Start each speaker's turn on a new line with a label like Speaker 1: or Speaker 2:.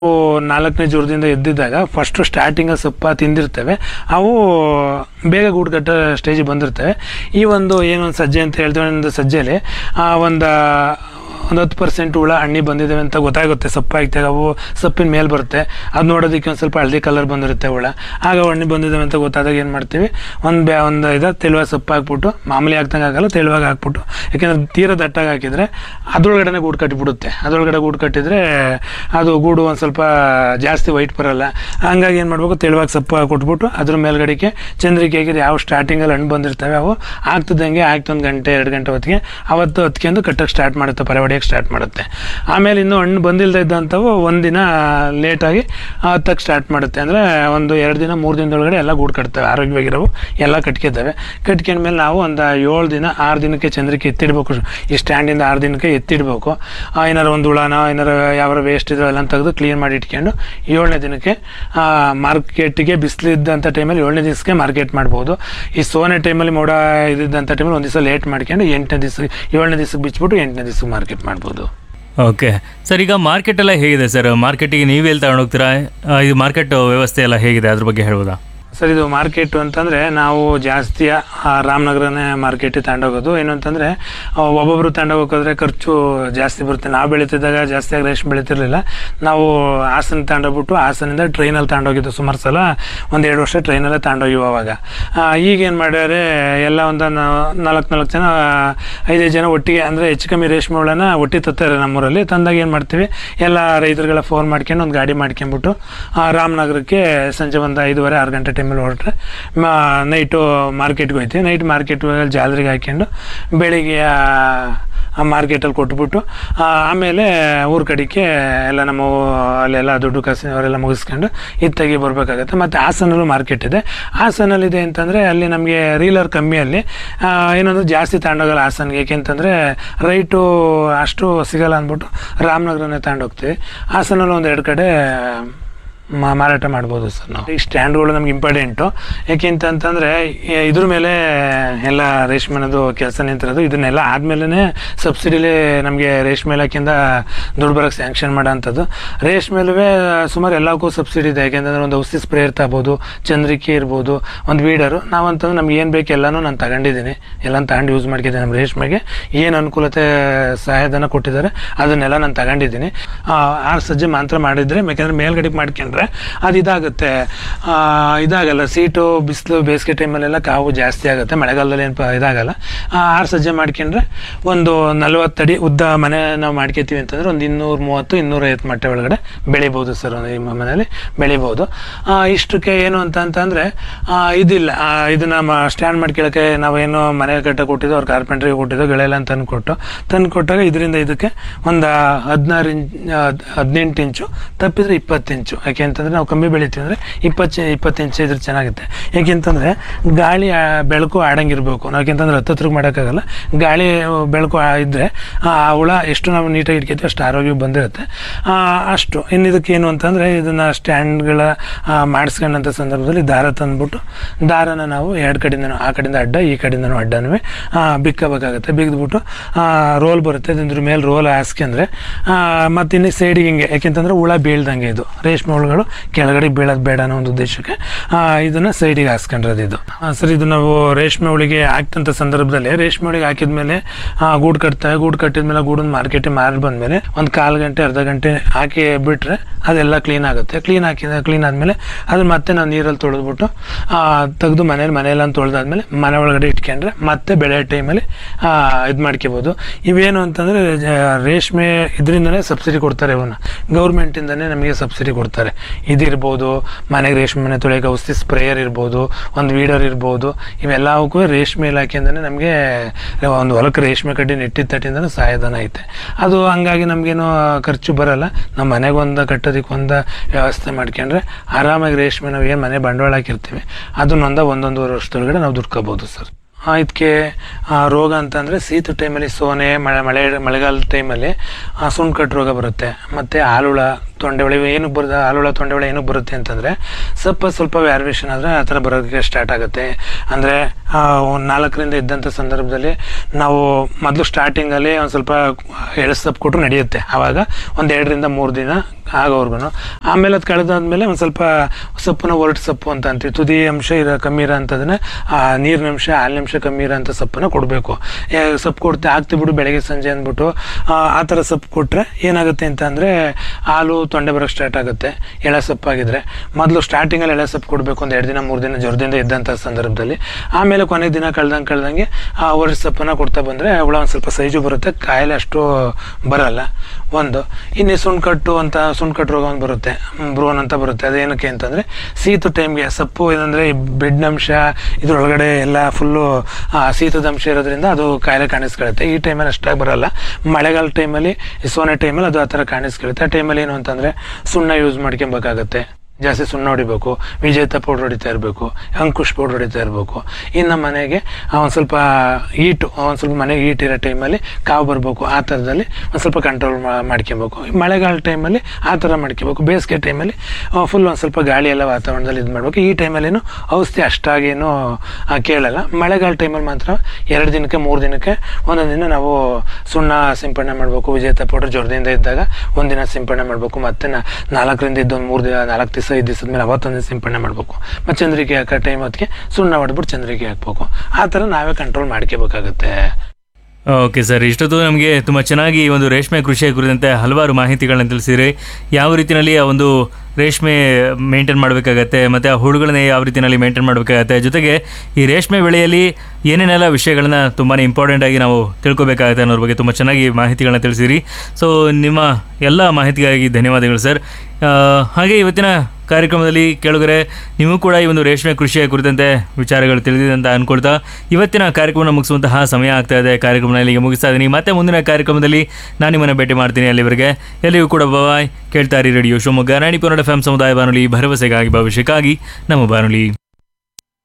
Speaker 1: ನಾಲ್ಕನೇ ಜ್ವರದಿಂದ ಎದ್ದಿದ್ದಾಗ first starting ಸೊಪ್ಪ ತಿಂದಿರ್ತೇವೆ ಅವು ಬೇಗ ಗೂಡು ಕಟ್ಟೋ ಸ್ಟೇಜಿಗೆ ಬಂದಿರ್ತವೆ ಈ ಒಂದು ಏನೊಂದು ಸಜ್ಜೆ ಅಂತ ಹೇಳ್ತೇವೆ ಒಂದು ಸಜ್ಜೆಲಿ ಆ, ಒಂದು ಒಂದು ಹತ್ತು ಪರ್ಸೆಂಟ್ ಹುಳ ಹಣ್ಣಿ ಬಂದಿದ್ದಾವೆ ಅಂತ ಗೊತ್ತಾಗುತ್ತೆ ಸೊಪ್ಪು ಹಾಕ್ದಾಗ ಅವು ಸೊಪ್ಪಿನ ಮೇಲೆ ಬರುತ್ತೆ ಅದು ನೋಡೋದಕ್ಕೆ ಒಂದು ಸ್ವಲ್ಪ ಹಳದಿ ಕಲರ್ ಬಂದಿರುತ್ತೆ ಹುಳ ಆಗ ಹಣ್ಣಿ ಬಂದಿದ್ದಾವೆ ಅಂತ ಗೊತ್ತಾದಾಗ ಏನು ಮಾಡ್ತೀವಿ ಒಂದು ಬ್ಯಾ ಒಂದು ಇದು ತೆಳುವ ಸೊಪ್ಪು ಹಾಕ್ಬಿಟ್ಟು ಮಾಮೂಲಿ ಹಾಕ್ದಂಗೆ ಆಗಲ್ಲ ತೆಳುವಾಗಿ ಹಾಕ್ಬಿಟ್ಟು ಯಾಕೆಂದ್ರೆ ತೀರ ದಟ್ಟಾಗಿ ಹಾಕಿದರೆ ಅದ್ರೊಳಗಡೆ ಗೂಡು ಕಟ್ಟಿಬಿಡುತ್ತೆ ಅದ್ರೊಳಗಡೆ ಗೂಡು ಕಟ್ಟಿದರೆ ಅದು ಗೂಡು ಒಂದು ಸ್ವಲ್ಪ ಜಾಸ್ತಿ ವೈಟ್ ಬರಲ್ಲ ಹಂಗಾಗಿ ಏನು ಮಾಡಬೇಕು ತೆಳುವಾಗಿ ಸೊಪ್ಪು ಕೊಟ್ಬಿಟ್ಟು ಅದ್ರ ಮೇಲ್ಗಡೆಗೆ ಚಂದ್ರಿಕೆ ಹಾಕಿದ್ರೆ ಯಾವ ಸ್ಟಾರ್ಟಿಂಗಲ್ಲಿ ಹಣ್ಣು ಬಂದಿರ್ತವೆ ಅವು ಆಗ್ತದಂಗೆ ಆಗ್ತೊಂದು ಗಂಟೆ ಎರಡು ಗಂಟೆ ಹೊತ್ತಿಗೆ ಅವತ್ತು ಹೊತ್ಕೊಂಡು ಕಟ್ಟಕ್ಕೆ ಸ್ಟಾರ್ಟ್ ಮಾಡುತ್ತೆ ಪರೆ ಹೊಡೆಯೋಕ್ಕೆ ಸ್ಟಾರ್ಟ್ ಮಾಡುತ್ತೆ ಆಮೇಲೆ ಇನ್ನೂ ಹಣ್ಣು ಬಂದಿಲ್ಲದೆ ಇದ್ದಂಥವು ಒಂದಿನ ಲೇಟಾಗಿ ಹತ್ತಕ್ಕೆ ಸ್ಟಾರ್ಟ್ ಮಾಡುತ್ತೆ ಅಂದರೆ ಒಂದು ಎರಡು ದಿನ ಮೂರು ದಿನದೊಳಗಡೆ ಎಲ್ಲ ಗೂಡು ಕಟ್ತವೆ ಆರೋಗ್ಯವಾಗಿರೋವು ಎಲ್ಲ ಕಟ್ಕೊತವೆ ಕಟ್ಕೊಂಡ್ಮೇಲೆ ನಾವು ಒಂದು ಏಳು ದಿನ ಆರು ದಿನಕ್ಕೆ ಚಂದ್ರಿಕೆ ಎತ್ತಿಡ್ಬೇಕು ಈ ಸ್ಟ್ಯಾಂಡಿಂದ ಆರು ದಿನಕ್ಕೆ ಎತ್ತಿಡ್ಬೇಕು ಆ, ಏನಾರು ಒಂದು ಹುಳನ ಏನಾರು ಯಾವ ವೇಸ್ಟ್ ಇರೋ ಎಲ್ಲ ತೆಗೆದು ಕ್ಲೀನ್ ಮಾಡಿ ಇಟ್ಕೊಂಡು ಏಳನೇ ದಿನಕ್ಕೆ ಮಾರ್ಕೆಟಿಗೆ ಬಿಸಿಲಿದ್ದಂಥ ಟೈಮಲ್ಲಿ ಏಳನೇ ದಿವಸಕ್ಕೆ ಮಾರ್ಕೆಟ್ ಮಾಡ್ಬೋದು ಈ ಸೋನೆ ಟೈಮಲ್ಲಿ ಮೋಡ ಇದ್ದಂಥ ಟೈಮಲ್ಲಿ ಒಂದು ದಿವಸ ಲೇಟ್ ಮಾಡ್ಕೊಂಡು ಎಂಟನೇ ದಿವಸ ಏಳನೇ ದಿವಸಕ್ಕೆ ಬಿಚ್ಬಿಟ್ಟು ಎಂಟನೇ ದಿವಸಕ್ಕೆ ಮಾರ್ಕೆಟ್ ಮಾಡ್ಬೋದು
Speaker 2: ಓಕೆ ಸರ್ ಈಗ ಮಾರ್ಕೆಟ್ ಎಲ್ಲ ಹೇಗಿದೆ ಸರ್ ಮಾರ್ಕೆಟಿಗೆ ನೀವು ಎಲ್ಲಿ ತಗೊಂಡು ಹೋಗ್ತೀರಾ ಆ, ಇದು ಮಾರ್ಕೆಟ್ ವ್ಯವಸ್ಥೆ ಎಲ್ಲ ಹೇಗಿದೆ ಅದ್ರ ಬಗ್ಗೆ ಹೇಳ್ಬೋದಾ
Speaker 1: ಸರ್ ಇದು ಮಾರ್ಕೆಟ್ ಅಂತಂದರೆ ನಾವು ಜಾಸ್ತಿ ಆ ರಾಮನಗರನೇ ಮಾರ್ಕೆಟಿಗೆ ತಗೊಂಡೋಗೋದು ಏನು ಅಂತಂದರೆ ಒಬ್ಬೊಬ್ಬರು ತಗೊಂಡೋಗೋದ್ರೆ ಖರ್ಚು ಜಾಸ್ತಿ ಬರುತ್ತೆ ನಾವು ಬೆಳೀತಿದ್ದಾಗ ಜಾಸ್ತಿಯಾಗಿ ರೇಷ್ಮೆ ಬೆಳೀತಿರ್ಲಿಲ್ಲ ನಾವು ಹಾಸನ ತಗೊಂಡೋಗ್ಬಿಟ್ಟು ಹಾಸನಿಂದ ಟ್ರೈನಲ್ಲಿ ತಗೊಂಡೋಗಿದ್ದು ಸುಮಾರು ಸಲ ಒಂದು ಎರಡು ವರ್ಷ ಟ್ರೈನಲ್ಲೇ ತಗೊಂಡೋಗಿವು ಅವಾಗ ಆ, ಈಗ ಏನು ಮಾಡ್ಯಾರೆ ಎಲ್ಲ ಒಂದು ನಾಲ್ಕು ನಾಲ್ಕು ಜನ ಐದೈದು ಜನ ಒಟ್ಟಿಗೆ ಅಂದರೆ ಹೆಚ್ಚು ಕಮ್ಮಿ ರೇಷ್ಮೆ ಹುಳನ ಒಟ್ಟಿಗೆ ತತ್ತಾರೆ ನಮ್ಮೂರಲ್ಲಿ ತಂದಾಗ ಏನು ಮಾಡ್ತೀವಿ ಎಲ್ಲ ರೈತರುಗಳ ಫೋನ್ ಮಾಡ್ಕೊಂಡು ಒಂದು ಗಾಡಿ ಮಾಡ್ಕೊಂಬಿಟ್ಟು ಆ, ರಾಮನಗರಕ್ಕೆ ಸಂಜೆ ಒಂದು ಐದುವರೆ ಆರು ಗಂಟೆ ಟೈಮಲ್ಲಿ ಹೊರಟ್ರೆ ನೈಟು ಮಾರ್ಕೆಟ್ಗೆ ಹೋಯ್ತೀವಿ ನೈಟ್ ಮಾರ್ಕೆಟ್ ಜಾಲರಿಗೆ ಹಾಕ್ಕೊಂಡು ಬೆಳಿಗ್ಗೆ ಆ ಮಾರ್ಕೆಟಲ್ಲಿ ಕೊಟ್ಬಿಟ್ಟು ಆ, ಆಮೇಲೆ ಊರ ಕಡೆಗೆ ಎಲ್ಲ ನಮ್ಮ ಅಲ್ಲೆಲ್ಲ ದುಡ್ಡು ಕಾಸು ಅವರೆಲ್ಲ ಮುಗಿಸ್ಕೊಂಡು ಇತ್ತಾಗಿ ಬರಬೇಕಾಗತ್ತೆ ಮತ್ತು ಹಾಸನಲ್ಲೂ ಮಾರ್ಕೆಟ್ ಇದೆ ಹಾಸನಲ್ಲಿದೆ ಅಂತಂದರೆ ಅಲ್ಲಿ ನಮಗೆ ರೀಲರ್ ಕಮ್ಮಿ ಅಲ್ಲಿ ಆ, ಏನಂದ್ರೆ ಜಾಸ್ತಿ ತಗೊಂಡೋಗಲ್ಲ ಹಾಸನ್ಗೆ ಏಕೆಂತಂದರೆ ರೈಟು ಅಷ್ಟು ಸಿಗಲ್ಲ ಅಂದ್ಬಿಟ್ಟು ರಾಮನಗರನೇ ತಗೊಂಡೋಗ್ತೀವಿ ಹಾಸನಲ್ಲಿ ಒಂದು ಎರಡು ಕಡೆ ಮಾ- ಮಾರಾಟ ಮಾಡ್ಬೋದು ಸರ್ ನಾವು ಈ ಸ್ಟ್ಯಾಂಡ್ಗಳು ನಮ್ಗೆ ಇಂಪಾರ್ಟೆಂಟು ಯಾಕೆ ಅಂತಂತಂದರೆ ಇದ್ರ ಮೇಲೆ ಎಲ್ಲ ರೇಷ್ಮೆನದು ಕೆಲಸ ನಿಂತಿರೋದು ಇದನ್ನೆಲ್ಲ ಆದಮೇಲೆ ಸಬ್ಸಿಡಿಲಿ ನಮಗೆ ರೇಷ್ಮೆ ಇಲಾಖೆಯಿಂದ ದುಡ್ಡು ಬರೋಕ್ಕೆ ಸ್ಯಾಂಕ್ಷನ್ ಮಾಡೋ ಅಂಥದ್ದು ರೇಷ್ಮೆಲೂ ಸುಮಾರು ಎಲ್ಲಕ್ಕೂ ಸಬ್ಸಿಡಿ ಇದೆ ಯಾಕೆಂತಂದ್ರೆ ಒಂದು ಔಷಧಿ ಸ್ಪ್ರೇ ಇರ್ತಾಬೋದು ಚಂದ್ರಿಕೆ ಇರ್ಬೋದು ಒಂದು ವೀಡರು ನಾವಂತಂದ್ರೆ ನಮ್ಗೆ ಏನು ಬೇಕು ಎಲ್ಲನೂ ನಾನು ತಗೊಂಡಿದ್ದೀನಿ ಎಲ್ಲ ತಗೊಂಡು ಯೂಸ್ ಮಾಡ್ಕಿದ್ದೀನಿ ನಮ್ಮ ರೇಷ್ಮೆಗೆ ಏನು ಅನುಕೂಲತೆ ಸಹಾಯಧನ ಕೊಟ್ಟಿದ್ದಾರೆ ಅದನ್ನೆಲ್ಲ ನಾನು ತಗೊಂಡಿದ್ದೀನಿ ಆ, ಆರು ಸಜ್ಜೆ ಮಾತ್ರ ಮಾಡಿದರೆ ಯಾಕೆಂದ್ರೆ ಮೇಲ್ಗಡೆಗೆ ಮಾಡ್ಕೊಂಡ್ರೆ ಅದು ಇದಾಗುತ್ತೆ ಆ, ಇದಾಗಲ್ಲ ಸೀಟು ಬಿಸಿಲು ಬೇಸಿಗೆ ಟೈಮಲ್ಲೆಲ್ಲ ಕಾವು ಜಾಸ್ತಿ ಆಗುತ್ತೆ ಮಳೆಗಾಲದಲ್ಲಿ ಏನು ಇದಾಗಲ್ಲ ಆ, ಆರು ಸಜ್ಜೆ ಮಾಡ್ಕೊಂಡ್ರೆ ಒಂದು ನಲ್ವತ್ತಡಿ ಉದ್ದ ಮನೆ ನಾವು ಮಾಡ್ಕೊತೀವಿ ಅಂತಂದ್ರೆ ಒಂದು ಇನ್ನೂರ ಮೂವತ್ತು ಇನ್ನೂರೈವತ್ತು ಮಟ್ಟೆ ಒಳಗಡೆ ಬೆಳಿಬೋದು ಸರ್ ಒಂದು ನಿಮ್ಮ ಮನೇಲಿ ಬೆಳಿಬೋದು ಆ, ಇಷ್ಟಕ್ಕೆ ಏನು ಅಂತ ಅಂತಂದರೆ ಇದಿಲ್ಲ ಆ, ಇದನ್ನ ಸ್ಟ್ಯಾಂಡ್ ಮಾಡ್ಕೊಳ್ಳೋಕ್ಕೆ ನಾವೇನು ಮನೆ ಕಟ್ಟ ಕೊಟ್ಟಿದ್ದು ಅವ್ರು ಕಾರ್ಪೆಂಟ್ರಿಗೆ ಕೊಟ್ಟಿದ್ದು ಗಳೆಲ್ಲ ತಂದು ಕೊಟ್ಟು ತಂದು ಕೊಟ್ಟಾಗ ಇದರಿಂದ ಇದಕ್ಕೆ ಒಂದು ಹದಿನಾರು ಇಂಚ್ ಹದಿನೆಂಟು ಇಂಚು ತಪ್ಪಿದ್ರೆ ಇಪ್ಪತ್ತು ಇಂಚು ಯಾಕೆ ಅಂತಂದ್ರೆ ನಾವು ಕಮ್ಮಿ ಬೆಳಿತೀವಿ ಅಂದರೆ ಇಪ್ಪತ್ತು ಇಪ್ಪತ್ತು ಇಂಚು ಇದ್ರೆ ಚೆನ್ನಾಗುತ್ತೆ ಯಾಕೆಂತಂದರೆ ಗಾಳಿ ಆ, ಬೆಳಕು ಆಡಂಗಿರ್ಬೇಕು ನಾವು ಯಾಕೆಂತಂದ್ರೆ ಹತ್ತತ್ರಕ್ಕೆ ಮಾಡೋಕ್ಕಾಗಲ್ಲ ಗಾಳಿ ಬೆಳಕು ಆ- ಇದ್ರೆ ಆ ಹುಳ ಎಷ್ಟು ನಾವು ನೀಟಾಗಿ ಇಟ್ಕೊತೀವಿ ಅಷ್ಟು ಆರೋಗ್ಯ ಬಂದಿರುತ್ತೆ ಆ, ಅಷ್ಟು ಇನ್ನು ಇದಕ್ಕೆ ಏನು ಅಂತಂದರೆ ಇದನ್ನು ಸ್ಟ್ಯಾಂಡ್ಗಳ ಮಾಡಿಸ್ಕೊಂಡಂಥ ಸಂದರ್ಭದಲ್ಲಿ ದಾರ ತಂದ್ಬಿಟ್ಟು ದಾರನ ನಾವು ಎರಡು ಕಡೆಯಿಂದನೂ ಆ ಕಡೆಯಿಂದ ಅಡ್ಡ ಈ ಕಡೆಯಿಂದನೂ ಅಡ್ಡನೂ ಬಿಕ್ಕಬೇಕಾಗುತ್ತೆ ಬಿಗ್ದ್ಬಿಟ್ಟು ರೋಲ್ ಬರುತ್ತೆ ಇದ್ರ ಮೇಲೆ ರೋಲ್ ಹಾಸ್ಕೊಂಡ್ರೆ ಮತ್ತು ಇನ್ನು ಸೈಡಿಗೆ ಹಿಂಗೆ ಯಾಕೆಂತಂದ್ರೆ ಹುಳ ಬೀಳ್ದಂಗೆ ಇದು ರೇಷ್ಮೆ ಹುಳುಗಳು ಕೆಳಗಡೆ ಬೀಳೋದು ಬೇಡ ಅನ್ನೋ ಒಂದು ಉದ್ದೇಶಕ್ಕೆ ಆ, ಇದನ್ನ ಸೈಡಿಗೆ ಹಾಸ್ಕೊಂಡಿರೋದು ಇದು ಆ, ಸರ್ ಇದು ನಾವು ರೇಷ್ಮೆ ಹುಳಿಗೆ ಹಾಕ್ತಂಥ ಸಂದರ್ಭದಲ್ಲಿ ರೇಷ್ಮೆ ಹುಳಿಗೆ ಹಾಕಿದ್ಮೇಲೆ ಆ, ಗೂಡು ಕಟ್ತೇವೆ ಗೂಡು ಕಟ್ಟಿದ್ಮೇಲೆ ಗೂಡನ್ನ ಮಾರ್ಕೆಟಿಗೆ ಮಾರಿ ಬಂದಮೇಲೆ ಒಂದು ಕಾಲು ಗಂಟೆ ಅರ್ಧ ಗಂಟೆ ಹಾಕಿ ಬಿಟ್ಟರೆ ಅದೆಲ್ಲ ಕ್ಲೀನ್ ಆಗುತ್ತೆ ಕ್ಲೀನ್ ಹಾಕಿದ ಕ್ಲೀನ್ ಆದಮೇಲೆ ಅದನ್ನ ಮತ್ತೆ ನಾವು ನೀರಲ್ಲಿ ತೊಳೆದ್ಬಿಟ್ಟು ತೆಗೆದು ಮನೇಲಿ ಮನೆಯೆಲ್ಲ ತೊಳೆದಾದ್ಮೇಲೆ ಮನೆ ಒಳಗಡೆ ಇಟ್ಕೊಂಡ್ರೆ ಮತ್ತೆ ಬೆಳೆ ಟೈಮಲ್ಲಿ ಇದು ಮಾಡ್ಕೋಬೋದು ಇವೇನು ಅಂತಂದರೆ ರೇಷ್ಮೆ ಇದರಿಂದನೇ ಸಬ್ಸಿಡಿ ಕೊಡ್ತಾರೆ ಇವನ್ನ ಗೌರ್ಮೆಂಟಿಂದನೇ ನಮಗೆ ಸಬ್ಸಿಡಿ ಕೊಡ್ತಾರೆ ಇದಿರ್ಬೋದು ಮನೆಗೆ ರೇಷ್ಮೆ ಮನೆ ತೊಳೆಯೋಕೆ ಔಷಧಿ ಸ್ಪ್ರೇಯರ್ ಇರ್ಬೋದು ಒಂದು ವೀಡರ್ ಇರ್ಬೋದು ಇವೆಲ್ಲವಕ್ಕೂ ರೇಷ್ಮೆ ಇಲಾಖೆಯಿಂದನೇ ನಮಗೆ ಒಂದು ಹೊಲಕ್ಕೆ ರೇಷ್ಮೆ ಕಡ್ಡಿ ನೆಟ್ಟಿದ ತಟ್ಟಿಂದನೇ ಸಹಾಯಧನ ಐತೆ ಅದು ಹಂಗಾಗಿ ನಮಗೇನು ಖರ್ಚು ಬರಲ್ಲ ನಮ್ಮ ಮನೆಗೆ ಒಂದು ಕಟ್ಟೋದಕ್ಕೆ ಒಂದು ವ್ಯವಸ್ಥೆ ಮಾಡ್ಕೊಂಡ್ರೆ ಆರಾಮಾಗಿ ರೇಷ್ಮೆ ನಾವು ಏನು ಮನೆ ಬಂಡವಾಳ ಹಾಕಿರ್ತೀವಿ ಅದನ್ನೊಂದ ಒಂದೊಂದೂವರೆ ವರ್ಷದೊಳಗಡೆ ನಾವು ದುಡ್ಕೋಬೋದು ಸರ್ ಇದಕ್ಕೆ ರೋಗ ಅಂತಂದರೆ ಶೀತ ಟೈಮಲ್ಲಿ ಸೋನೆ ಮಳೆ ಮಳೆ ಮಳೆಗಾಲದ ಟೈಮಲ್ಲಿ ಸುಣ್ಕಟ್ಟು ರೋಗ ಬರುತ್ತೆ ಮತ್ತು ಹಾಲುಳ ತೊಂಡೆ ಹೊಳೆ ಏನಕ್ಕೆ ಬರುತ್ತೆ ಹಾಲುಳ ತೊಂಡೆ ಹೊಳೆ ಏನಕ್ಕೆ ಬರುತ್ತೆ ಅಂತಂದರೆ ಸ್ವಲ್ಪ ಸ್ವಲ್ಪ ವ್ಯಾರಿಯೇಷನ್ ಆದರೆ ಆ ಥರ ಬರೋದಕ್ಕೆ ಸ್ಟಾರ್ಟ್ ಆಗುತ್ತೆ ಅಂದರೆ ಒಂದು ನಾಲ್ಕರಿಂದ ಇದ್ದಂಥ ಸಂದರ್ಭದಲ್ಲಿ ನಾವು ಮೊದಲು ಸ್ಟಾರ್ಟಿಂಗಲ್ಲಿ ಒಂದು ಸ್ವಲ್ಪ ಎಳಸಪ್ಪು ಕೊಟ್ಟರು ನಡೆಯುತ್ತೆ ಆವಾಗ ಒಂದು ಎರಡರಿಂದ ಮೂರು ದಿನ ಆಗೋವರೆಗೂ ಆಮೇಲೆ ಅದು ಕಳೆದಾದ್ಮೇಲೆ ಒಂದು ಸ್ವಲ್ಪ ಸೊಪ್ಪನ್ನ ಒರಟು ಸೊಪ್ಪು ಅಂತ ಅಂತೀವಿ ತುದಿ ಅಂಶ ಇರೋ ಕಮ್ಮಿ ಇರೋ ಅಂಥದನ್ನ ನೀರಿನ ಅಂಶ ಹಾಲಿನ ಅಂಶ ಕಮ್ಮಿ ಇರೋ ಅಂಥ ಸೊಪ್ಪನ್ನ ಕೊಡಬೇಕು ಸೊಪ್ಪು ಕೊಡ್ತೆ ಹಾಕ್ತಿ ಬಿಡು ಬೆಳಗ್ಗೆ ಸಂಜೆ ಅಂದ್ಬಿಟ್ಟು ಆ, ಆ ಥರ ಸೊಪ್ಪು ಕೊಟ್ಟರೆ ಏನಾಗುತ್ತೆ ಅಂತ ಅಂದರೆ ಹಾಲು ತೊಂಡೆ ಬರೋಕ್ಕೆ ಸ್ಟಾರ್ಟ್ ಆಗುತ್ತೆ ಎಳೆ ಸೊಪ್ಪಾಗಿದ್ರೆ ಮೊದಲು ಸ್ಟಾರ್ಟಿಂಗಲ್ಲಿ ಎಳೆ ಸೊಪ್ಪು ಕೊಡಬೇಕು ಒಂದು ಎರಡು ದಿನ ಮೂರು ದಿನ ಜ್ವರದಿಂದ ಇದ್ದಂಥ ಸಂದರ್ಭದಲ್ಲಿ ಆಮೇಲೆ ಕೊನೆ ದಿನ ಕಳ್ದಂಗೆ ಕಳ್ದಂಗೆ ಆ ಒರಟು ಸೊಪ್ಪನ್ನ ಕೊಡ್ತಾ ಬಂದರೆ ಹುಳ ಒಂದು ಸ್ವಲ್ಪ ಸೈಜು ಬರುತ್ತೆ ಕಾಯಿಲೆ ಅಷ್ಟು ಬರಲ್ಲ ಒಂದು ಇನ್ನು ಸುಣ್ಕಟ್ಟು ಅಂತ ಸುಣ್ಕಟ್ಟು ರೋಗ ಒಂದು ಬರುತ್ತೆ ಬ್ರೋನ್ ಅಂತ ಬರುತ್ತೆ ಅದೇನಕ್ಕೆ ಅಂತಂದರೆ ಶೀತ ಟೈಮ್ಗೆ ಸೊಪ್ಪು ಏನಂದರೆ ಬೆಡ್ನಂಶ ಇದ್ರೊಳಗಡೆ ಎಲ್ಲ ಫುಲ್ಲು ಶೀತದ ಅಂಶ ಇರೋದ್ರಿಂದ ಅದು ಕಾಯಿಲೆ ಕಾಣಿಸ್ಕೊಳ್ಳುತ್ತೆ ಈ ಟೈಮಲ್ಲಿ ಅಷ್ಟಾಗಿ ಬರಲ್ಲ ಮಳೆಗಾಲ ಟೈಮಲ್ಲಿ ಈ ಸೋನೆ ಟೈಮಲ್ಲಿ ಅದು ಆ ಥರ ಕಾಣಿಸ್ಕೊಳ್ಳುತ್ತೆ ಆ ಟೈಮಲ್ಲಿ ಏನು ಅಂತಂದರೆ ಸುಣ್ಣ ಯೂಸ್ ಮಾಡ್ಕೊಬೇಕಾಗತ್ತೆ ಜಾಸ್ತಿ ಸುಣ್ಣ ಹೊಡಿಬೇಕು ವಿಜೇತ ಪೌಡ್ರ್ ಹೊಡಿತಾ ಇರಬೇಕು ಅಂಕುಶ್ ಪೌಡ್ರ್ ಹೊಡಿತಾ ಇರಬೇಕು ಇನ್ನು ಮನೆಗೆ ಒಂದು ಸ್ವಲ್ಪ ಹೀಟು ಒಂದು ಸ್ವಲ್ಪ ಮನೆಗೆ ಹೀಟ್ ಇರೋ ಟೈಮಲ್ಲಿ ಕಾವು ಬರಬೇಕು ಆ ಥರದಲ್ಲಿ ಒಂದು ಸ್ವಲ್ಪ ಕಂಟ್ರೋಲ್ ಮಾಡ್ಕೊಬೇಕು ಮಳೆಗಾಲ ಟೈಮಲ್ಲಿ ಆ ಥರ ಮಾಡ್ಕೊಬೇಕು ಬೇಸಿಗೆ ಟೈಮಲ್ಲಿ ಫುಲ್ ಒಂದು ಸ್ವಲ್ಪ ಗಾಳಿ ಎಲ್ಲ ವಾತಾವರಣದಲ್ಲಿ ಇದು ಮಾಡಬೇಕು ಈ ಟೈಮಲ್ಲೇನು ಔಷಧಿ ಅಷ್ಟಾಗೇನು ಆ, ಕೇಳಲ್ಲ ಮಳೆಗಾಲ ಟೈಮಲ್ಲಿ ಮಾತ್ರ ಎರಡು ದಿನಕ್ಕೆ ಮೂರು ದಿನಕ್ಕೆ ಒಂದೊಂದು ದಿನ ನಾವು ಸುಣ್ಣ ಸಿಂಪಡಣೆ ಮಾಡಬೇಕು ವಿಜೇತ ಪೌಡರ್ ಜ್ವರದಿಂದ ಇದ್ದಾಗ ಒಂದಿನ ಸಿಂಪಡಣೆ ಮಾಡಬೇಕು ಮತ್ತೆ ನಾ- ನಾಲ್ಕರಿಂದ ಇದ್ದೊಂದು ಮೂರು ದಿನ ನಾಲ್ಕು ದಿವಸ ಐದು ದಿವಸದ ಮೇಲೆ ಅವತ್ತೊಂದು ದಿನ ಸಿಂಪಡಣೆ ಮಾಡಬೇಕು ಮತ್ತು ಚಂದ್ರಿಕೆ ಹಾಕೋ ಟೈಮ್ ಹೊತ್ತಿಗೆ ಸುಣ್ಣ ಹೊಡೆದ್ಬಿಟ್ಟು ಚಂದ್ರಿಕೆ ಹಾಕ್ಬೇಕು ಆ ಥರ ನಾವೇ ಕಂಟ್ರೋಲ್ ಮಾಡ್ಕೋಬೇಕಾಗತ್ತೆ
Speaker 2: ಓಕೆ ಸರ್ ಇಷ್ಟೊತ್ತು ನಮಗೆ ತುಂಬ ಚೆನ್ನಾಗಿ ಈ ಒಂದು ರೇಷ್ಮೆ ಕೃಷಿಯ ಕುರಿತಂತೆ ಹಲವಾರು ಮಾಹಿತಿಗಳನ್ನ ತಿಳಿಸಿರಿ ಯಾವ ರೀತಿಯಲ್ಲಿ ಆ ಒಂದು ರೇಷ್ಮೆ ಮೇಂಟೈನ್ ಮಾಡಬೇಕಾಗತ್ತೆ ಮತ್ತು ಆ ಹುಳುಗಳನ್ನ ಯಾವ ರೀತಿಯಲ್ಲಿ ಮೇಂಟೈನ್ ಮಾಡಬೇಕಾಗತ್ತೆ ಜೊತೆಗೆ ಈ ರೇಷ್ಮೆ ಬೆಳೆಯಲ್ಲಿ ಏನೇನೆಲ್ಲ ವಿಷಯಗಳನ್ನ ತುಂಬಾ ಇಂಪಾರ್ಟೆಂಟ್ ಆಗಿ ನಾವು ತಿಳ್ಕೊಬೇಕಾಗತ್ತೆ ಅನ್ನೋದ್ರ ಬಗ್ಗೆ ತುಂಬ ಚೆನ್ನಾಗಿ ಮಾಹಿತಿಗಳನ್ನ ತಿಳಿಸಿರಿ ಸೊ ನಿಮ್ಮ ಎಲ್ಲ ಮಾಹಿತಿಗಾಗಿ ಧನ್ಯವಾದಗಳು ಸರ್ ಆ, ಹಾಗೆ ಇವತ್ತಿನ ಕಾರ್ಯಕ್ರಮದಲ್ಲಿ ಕೇಳಿದರೆ ನೀವು ಕೂಡ ಈ ಒಂದು ರೇಷ್ಮೆ ಕೃಷಿಯ ಕುರಿತಂತೆ ವಿಚಾರಗಳು ತಿಳಿದಿದೆ ಅಂತ ಅನ್ಕೊಳ್ತಾ ಇವತ್ತಿನ ಕಾರ್ಯಕ್ರಮ ಮುಗಿಸುವಂತಹ ಸಮಯ ಆಗ್ತಾ ಇದೆ ಕಾರ್ಯಕ್ರಮನ ಇಲ್ಲಿಗೆ ಮುಗಿಸ್ತಾ ಇದ್ದೀನಿ ಮತ್ತೆ ಮುಂದಿನ ಕಾರ್ಯಕ್ರಮದಲ್ಲಿ ನಾನು ನಿಮ್ಮನ್ನು ಭೇಟಿ ಮಾಡ್ತೀನಿ ಅಲ್ಲಿವರೆಗೆ ಎಲ್ಲಿಗೂ ಕೂಡ ಬಾಯ್ ಕೇಳ್ತಾ ಇರಿ ರೇಡಿಯೋ ಶಿವಮೊಗ್ಗ ನಾಡಿ ಪುನಡ ಎಫ್ ಸಮುದಾಯ ಬಾನುಲಿ ಭರವಸೆಗಾಗಿ ಭವಿಷ್ಯಕ್ಕಾಗಿ ನಮ್ಮ ಬಾನುಲಿ